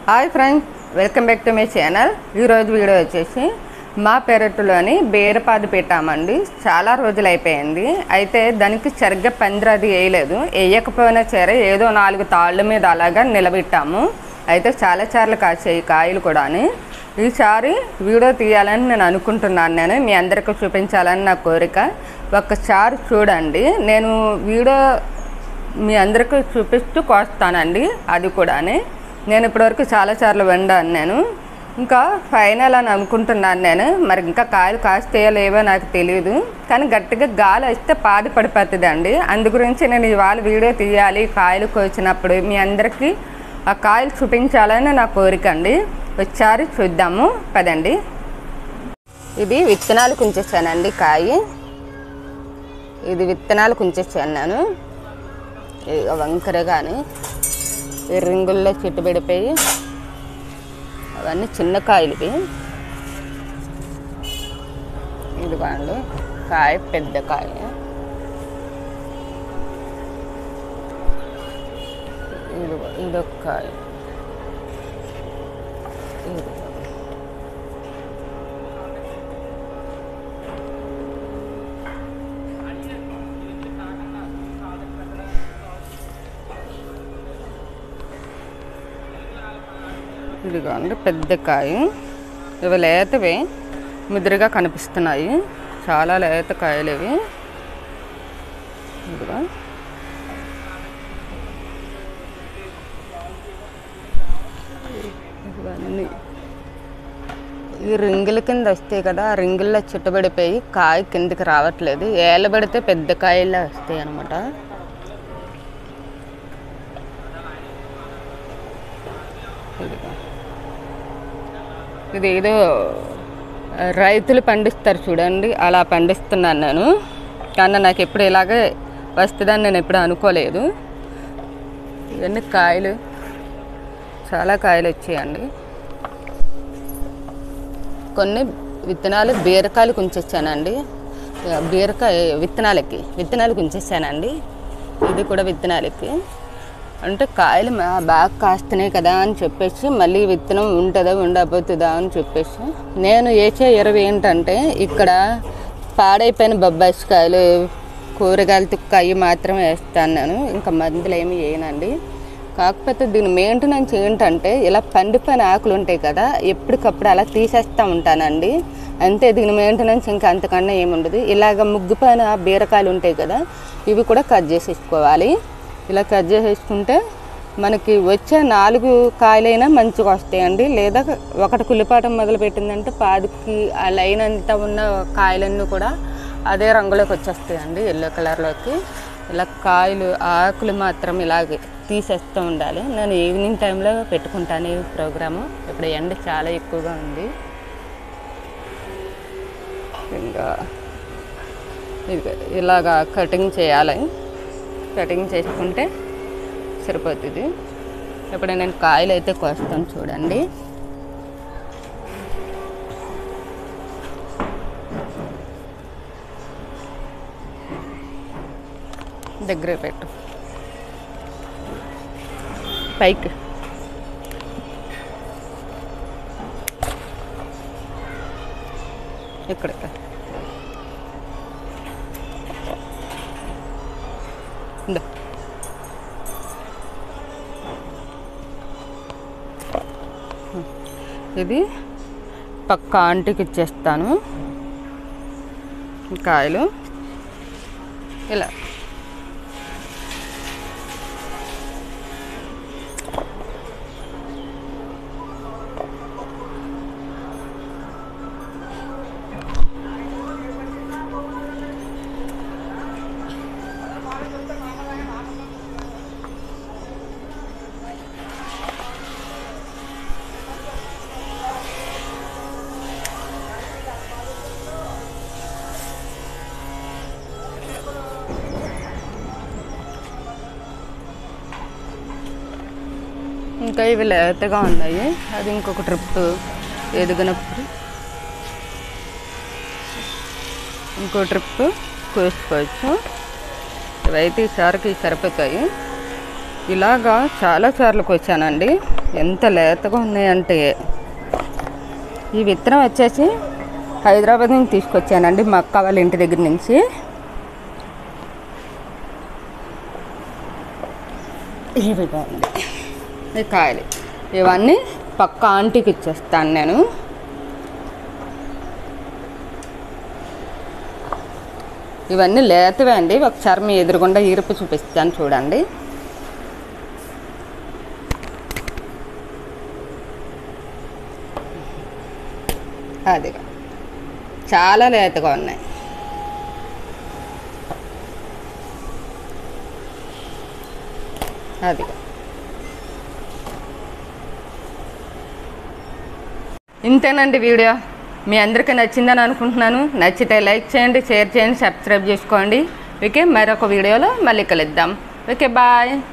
Hi friends welcome back to my channel ఈరోజు video వచ్చేసి మా పెరట్టులోని బీరపాదు పెట్టామండి చాలా రోజులు అయిపోయింది అయితే దానికి సరిగ్గా పందిరది వేయలేదు వేయకపోయినా సరే ఏదో నాలుగు తాళ్ళ మీద అలాగా నిలబెట్టాము అయితే చాలా చార్లు కాసాయి కాయలు కూడాని ఈసారి వీడియో తీయాలని నేను అనుకుంటున్నాను నేను మీ అందరికీ చూపించాలని నా కోరిక ఒక్కసారి చూడండి నేను వీడియో మీ అందరికీ చూపిస్తూ కోస్తానండి అది కూడాని నేను ఇప్పటివరకు చాలాసార్లు వండాను నేను ఇంకా ఫైనల్ అని అనుకుంటున్నాను నేను మరి ఇంకా కాయలు కాస్తాయో లేవో నాకు తెలియదు కానీ గట్టిగా గాలి వస్తే పాది పడిపోతుంది అండి అందు గురించి నేను ఇవాళ వీడియో తీయాలి కాయలు కోసినప్పుడు మీ అందరికీ ఆ కాయలు చూపించాలని నా కోరిక అండి ఒకసారి చూద్దాము పదండి ఇది విత్తనాలు కుంచేసానండి కాయ ఇది విత్తనాలు కుంచేసాను నేను ఇక వంకర కానీ ఈ రింగుల్లో చెట్టు పడిపోయి అవన్నీ చిన్న కాయలు ఇవి ఇది కాండి కాయ పెద్ద కాయ ఇది ఇదొక కాయ ఇది ఇదిగోండి పెద్ద కాయ ఇవి లేతవి ముదురుగా కనిపిస్తున్నాయి చాలా లేత కాయలు ఇవి ఇదిగో ఇవన్నీ ఈ రింగుల కింద వస్తాయి కదా ఆ రింగుల్లో చుట్టబడిపోయి కాయ కిందకి రావట్లేదు ఏళ్ళ పడితే పెద్ద కాయల్లో వస్తాయి అనమాట ఇదిగో ఇది ఏదో రైతులు పండిస్తారు చూడండి అలా పండిస్తున్నాను నేను కానీ నాకు ఎప్పుడు ఇలాగే వస్తుందని నేను ఎప్పుడు అనుకోలేదు ఇవన్నీ కాయలు చాలా కాయలు వచ్చాయండి కొన్ని విత్తనాలు బీరకాయలు కుంచొచ్చానండి బీరకాయ విత్తనాలకి విత్తనాలు కుంచేసానండి ఇది కూడా విత్తనాలకి అంటే కాయలు మా- బాగా కాస్తున్నాయి కదా అని చెప్పేసి మళ్ళీ విత్తనం ఉంటుందా ఉండబోతుందా అని చెప్పేసి నేను వేసే ఎరువు ఏంటంటే ఇక్కడ పాడైపోయిన బొబ్బాయికాయలు కూరగాయలు తుక్క అవి మాత్రమే వేస్తాను నేను ఇంకా మందులు ఏమి వేయనండి కాకపోతే దీని మెయింటెనెన్స్ ఏంటంటే ఇలా పండిపోయిన ఆకులు ఉంటాయి కదా ఎప్పటికప్పుడు అలా తీసేస్తూ ఉంటానండి అంతే దీని మెయింటెనెన్స్ ఇంకా అంతకన్నా ఏముండదు ఇలాగ ముగ్గుపోయిన బీరకాయలు ఉంటాయి కదా ఇవి కూడా కట్ చేసేసుకోవాలి ఇలా కట్ చేసేసుకుంటే మనకి వచ్చే నాలుగు కాయలైనా మంచిగా వస్తాయండి లేదా ఒకటి కులిపాటం మొదలు పెట్టిందంటే పాదికి ఆ లైన్ అంతా ఉన్న కాయలన్నీ కూడా అదే రంగులోకి వచ్చేస్తాయండి ఎల్లో కలర్లోకి ఇలా కాయలు ఆకులు మాత్రం ఇలాగే తీసేస్తూ ఉండాలి నేను ఈవినింగ్ టైంలో పెట్టుకుంటాను ఈ ప్రోగ్రాము ఇప్పుడు ఎండ చాలా ఎక్కువగా ఉంది ఇంకా ఇది ఇలాగా కటింగ్ చేయాలి కటింగ్ చేసుకుంటే సరిపోతుంది ఇప్పుడు నేను కాయలు అయితే కోస్తాను చూడండి దగ్గర పెట్టు పైకి ఇక్కడ ఇందా. ఇది పక్క ఆంటీకి ఇచ్చేస్తాను ఈ కాయలు ఇలా ఇంకా ఇవి లేతగా ఉన్నాయి అది ఇంకొక ట్రిప్ ఎదిగినప్పుడు ఇంకో ట్రిప్ కోసుకోవచ్చు ఇవైతే ఈసారికి సరిపోతాయి ఇలాగా చాలా సార్లు వచ్చానండి ఎంత లేతగా ఉన్నాయంటే ఈ విత్తనం వచ్చేసి హైదరాబాద్ నుంచి తీసుకొచ్చానండి మా అక్క వాళ్ళ ఇంటి దగ్గర నుంచి ఇవిగోండి ఈ కాయలు ఇవన్నీ పక్క ఆంటీకి ఇచ్చేస్తాను నేను ఇవన్నీ లేతవే అండి ఒకసారి మీ ఎదురుగుండా ఈరుపు చూపిస్తాను చూడండి అదిగా చాలా లేతగా ఉన్నాయి అదిగా ఇంతేనండి వీడియో మీ అందరికీ నచ్చిందని అనుకుంటున్నాను నచ్చితే లైక్ చేయండి షేర్ చేయండి సబ్స్క్రైబ్ చేసుకోండి ఓకే మరొక వీడియోలో మళ్ళీ కలుద్దాం ఓకే బాయ్